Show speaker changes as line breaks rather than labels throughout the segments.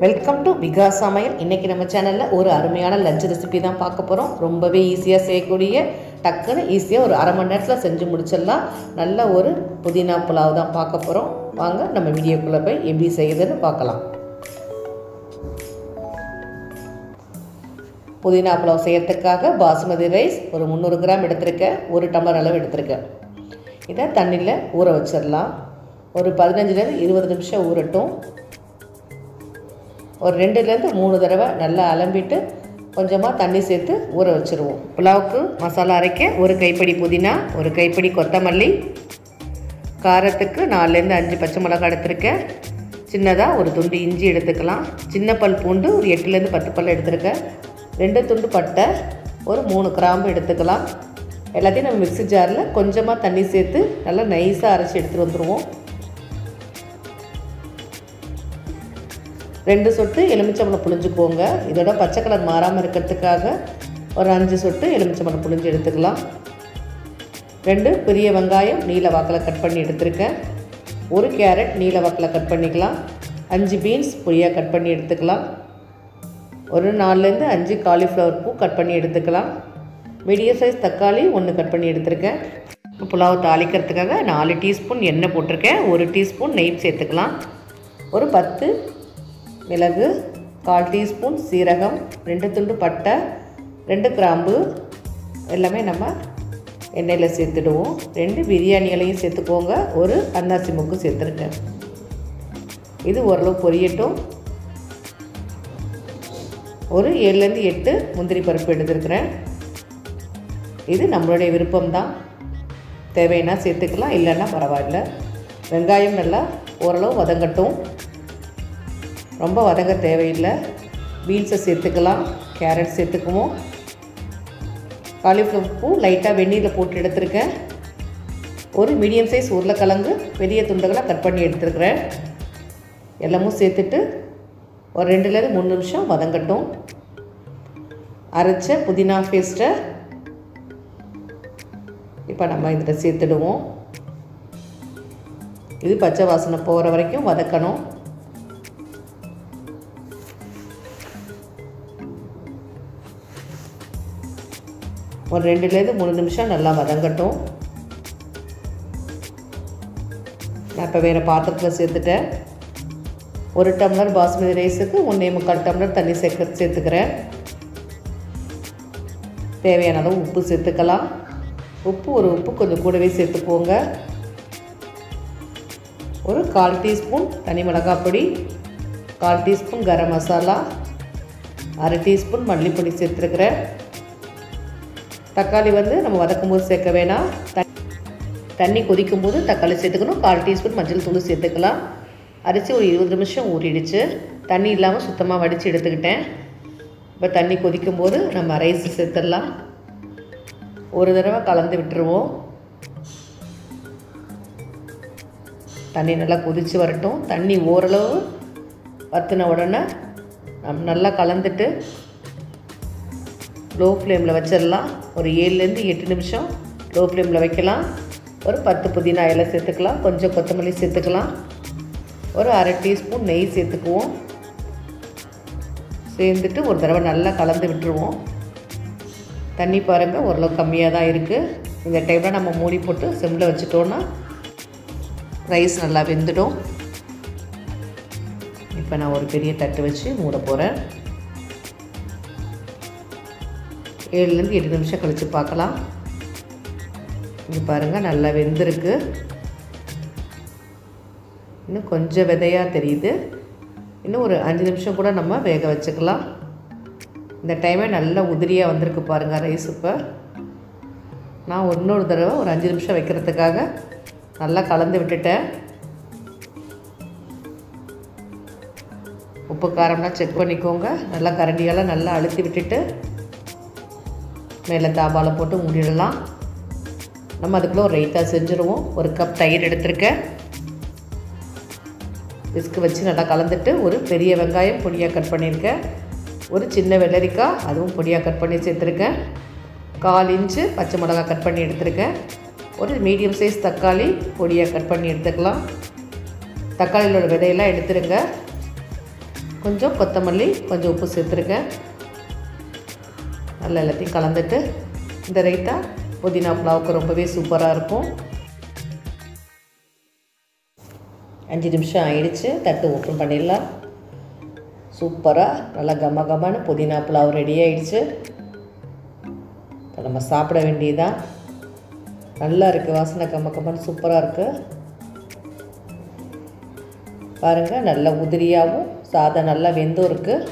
welcome to விகா சமையல் இன்றைக்கி நம்ம சேனலில் ஒரு அருமையான லஞ்ச் ரெசிபி தான் பார்க்க போகிறோம் ரொம்பவே ஈஸியாக செய்யக்கூடிய டக்குன்னு ஈஸியாக ஒரு அரை மணி நேரத்தில் செஞ்சு முடிச்சிடலாம் நல்ல ஒரு புதினா புலாவ் தான் பார்க்க போகிறோம் வாங்க நம்ம வீடியோக்குள்ளே போய் எப்படி செய்யுதுன்னு பார்க்கலாம் புதினா புலாவ் செய்யறதுக்காக பாசுமதி ரைஸ் ஒரு முந்நூறு கிராம் எடுத்திருக்கேன் ஒரு டம்ளர் அளவு எடுத்திருக்கேன் இதை தண்ணியில் ஊற வச்சிடலாம் ஒரு பதினஞ்சுலேருந்து இருபது நிமிஷம் ஊறட்டும் ஒரு ரெண்டுலேருந்து மூணு தடவை நல்லா அலம்பிட்டு கொஞ்சமாக தண்ணி சேர்த்து ஊற வச்சுருவோம் புலாவுக்கு மசாலா அரைக்க ஒரு கைப்படி புதினா ஒரு கைப்படி கொத்தமல்லி காரத்துக்கு நாலுலேருந்து அஞ்சு பச்சை மிளகாய் எடுத்திருக்கேன் சின்னதாக ஒரு துண்டு இஞ்சி எடுத்துக்கலாம் சின்ன பல் பூண்டு ஒரு எட்டுலேருந்து பத்து பல் எடுத்திருக்கேன் ரெண்டு துண்டு பட்டை ஒரு மூணு கிராம்பு எடுத்துக்கலாம் எல்லாத்தையும் நம்ம மிக்ஸி ஜாரில் கொஞ்சமாக தண்ணி சேர்த்து நல்லா நைஸாக அரைச்சி எடுத்துகிட்டு வந்துடுவோம் ரெண்டு சொட்டு எலுமிச்சம்பழம் புழிஞ்சுக்கோங்க இதோட பச்சை கலர் மாறாமல் இருக்கிறதுக்காக ஒரு அஞ்சு சொட்டு எலுமிச்சம்பழம் புழிஞ்சு எடுத்துக்கலாம் ரெண்டு பெரிய வெங்காயம் நீல வாக்கில் கட் பண்ணி எடுத்திருக்கேன் ஒரு கேரட் நீல வாக்கில் கட் பண்ணிக்கலாம் அஞ்சு பீன்ஸ் பொடியாக கட் பண்ணி எடுத்துக்கலாம் ஒரு நாலுலேருந்து அஞ்சு காலிஃப்ளவர் பூ கட் பண்ணி எடுத்துக்கலாம் மீடியம் சைஸ் தக்காளி ஒன்று கட் பண்ணி எடுத்திருக்கேன் புலாவ் தாளிக்கிறதுக்காக நாலு டீஸ்பூன் எண்ணெய் போட்டிருக்கேன் ஒரு டீஸ்பூன் நெய் சேர்த்துக்கலாம் ஒரு பத்து மிளகு கால் டீஸ்பூன் சீரகம் ரெண்டு துண்டு பட்டை ரெண்டு கிராம்பு எல்லாமே நம்ம எண்ணெயில் சேர்த்துடுவோம் ரெண்டு பிரியாணி இலையும் சேர்த்துக்கோங்க ஒரு அன்னாசி முக்கு சேர்த்துருக்கேன் இது ஓரளவு பொரியட்டும் ஒரு ஏழுலேருந்து எட்டு முந்திரி பருப்பு எடுத்துருக்கிறேன் இது நம்மளுடைய விருப்பம்தான் தேவைன்னா சேர்த்துக்கலாம் இல்லைன்னா பரவாயில்ல வெங்காயம் நல்லா ஓரளவு வதங்கட்டும் ரொம்ப வதங்க தேவையில்லை பீன்ஸை சேர்த்துக்கலாம் கேரட் சேர்த்துக்குவோம் காலிஃப்ளவர் பூ லைட்டாக வெந்நீரில் போட்டு எடுத்துருக்கேன் ஒரு மீடியம் சைஸ் உருளைக்கிழங்கு பெரிய துண்டுகளாக கட் பண்ணி எடுத்துருக்கிறேன் எல்லாமும் சேர்த்துட்டு ஒரு ரெண்டுலேருந்து மூணு நிமிஷம் வதங்கட்டும் அரைச்ச புதினா பேஸ்ட்டை இப்போ நம்ம இதில் சேர்த்துடுவோம் இது பச்சை வாசனை போகிற வரைக்கும் வதக்கணும் ஒரு ரெண்டுலேருந்து மூணு நிமிஷம் நல்லா வதங்கட்டும் நான் இப்போ வேறு பாத்திரத்தில் சேர்த்துட்டேன் ஒரு டம்ளர் பாஸ்மதி ரைஸுக்கு ஒன்றே முக்கால் டம்ளர் தண்ணி சேர்க்க சேர்த்துக்கிறேன் தேவையான அளவு உப்பு சேர்த்துக்கலாம் உப்பு ஒரு உப்பு கொஞ்சம் கூடவே சேர்த்துக்கோங்க ஒரு கால் டீஸ்பூன் தனி மிளகாய் பொடி கால் டீஸ்பூன் கரம் மசாலா அரை டீஸ்பூன் மல்லிப்பொடி சேர்த்துருக்குறேன் தக்காளி வந்து நம்ம வதக்கும் போது சேர்க்க வேணாம் தண்ணி கொதிக்கும் போது தக்காளி சேர்த்துக்கணும் கால் டீஸ்பூன் மஞ்சள் தூள் சேர்த்துக்கலாம் அரிசி ஒரு இருபது நிமிஷம் ஊறிடுச்சு தண்ணி இல்லாமல் சுத்தமாக வடித்து எடுத்துக்கிட்டேன் இப்போ தண்ணி கொதிக்கும் போது நம்ம ரைஸ் சேர்த்துடலாம் ஒரு தடவை கலந்து விட்டுருவோம் தண்ணி நல்லா கொதித்து வரட்டும் தண்ணி ஓரளவு வற்றின உடனே நம்ம நல்லா கலந்துட்டு லோ ஃப்ளேமில் வச்சிடலாம் ஒரு ஏழுலேருந்து எட்டு நிமிஷம் லோ ஃப்ளேமில் வைக்கலாம் ஒரு பத்து புதினா இலை சேர்த்துக்கலாம் கொஞ்சம் கொத்தமல்லி சேர்த்துக்கலாம் ஒரு அரை டீஸ்பூன் நெய் சேர்த்துக்குவோம் சேர்ந்துட்டு ஒரு தடவை நல்லா கலந்து விட்டுருவோம் தண்ணி பாருங்கள் ஓரளவு கம்மியாக தான் இருக்குது இந்த டைமில் நம்ம மூடி போட்டு சிம்மில் வச்சுட்டோன்னா ரைஸ் நல்லா வெந்துடும் இப்போ நான் ஒரு பெரிய தட்டு வச்சு மூட போகிறேன் ஏழுலேருந்து எட்டு நிமிஷம் கழித்து பார்க்கலாம் இங்கே பாருங்கள் நல்லா வெந்திருக்கு இன்னும் கொஞ்சம் விதையாக தெரியுது இன்னும் ஒரு அஞ்சு நிமிஷம் கூட நம்ம வேக வச்சுக்கலாம் இந்த டைமே நல்லா உதிரியாக வந்திருக்கு பாருங்கள் ரைஸ் இப்போ நான் இன்னொரு தடவை ஒரு அஞ்சு நிமிஷம் வைக்கிறதுக்காக நல்லா கலந்து விட்டுட்டேன் உப்பு காரம்லாம் செக் பண்ணிக்கோங்க நல்லா கரண்டியெல்லாம் நல்லா அழுத்தி விட்டுட்டு மேலே தாபால் போட்டு மூடிடலாம் நம்ம அதுக்குள்ளே ஒரு ரைத்தா செஞ்சுருவோம் ஒரு கப் தயிர் எடுத்திருக்கேன் விஸ்கு வச்சு நல்லா கலந்துட்டு ஒரு பெரிய வெங்காயம் பொடியாக கட் பண்ணியிருக்கேன் ஒரு சின்ன வெள்ளரிக்காய் அதுவும் பொடியாக கட் பண்ணி சேர்த்துருக்கேன் கால் இன்ச்சு பச்சை மிளகா கட் பண்ணி எடுத்திருக்கேன் ஒரு மீடியம் சைஸ் தக்காளி பொடியாக கட் பண்ணி எடுத்துக்கலாம் தக்காளியோட விதையெல்லாம் எடுத்துருங்க கொஞ்சம் கொத்தமல்லி கொஞ்சம் உப்பு சேர்த்துருக்கேன் நல்லா எல்லாத்தையும் கலந்துட்டு இந்த ரைத்தா புதினா புலாவுக்கு ரொம்பவே சூப்பராக இருக்கும் அஞ்சு நிமிஷம் ஆயிடுச்சு தட்டு ஓப்பன் பண்ணிடலாம் சூப்பராக நல்லா கம கமன்னு புதினா புலாவ் ரெடி ஆயிடுச்சு இப்போ நம்ம சாப்பிட வேண்டியதான் நல்லா இருக்குது வாசனை கம்ம கம்மன்னு சூப்பராக இருக்குது பாருங்கள் நல்ல உதிரியாகவும் சாதம் நல்லா வெந்தும் இருக்குது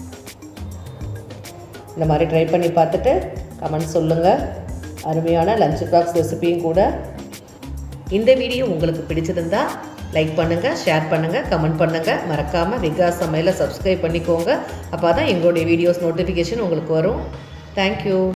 இந்த மாதிரி ட்ரை பண்ணி பார்த்துட்டு கமெண்ட் சொல்லுங்கள் அருமையான லஞ்ச் பாக்ஸ் ரெசிபியும் கூட இந்த வீடியோ உங்களுக்கு பிடிச்சிருந்தா லைக் பண்ணுங்கள் ஷேர் பண்ணுங்கள் கமெண்ட் பண்ணுங்கள் மறக்காமல் விகாஸ் சமையலை சப்ஸ்கிரைப் பண்ணிக்கோங்க அப்போ தான் எங்களுடைய வீடியோஸ் நோட்டிஃபிகேஷன் உங்களுக்கு வரும் தேங்க்யூ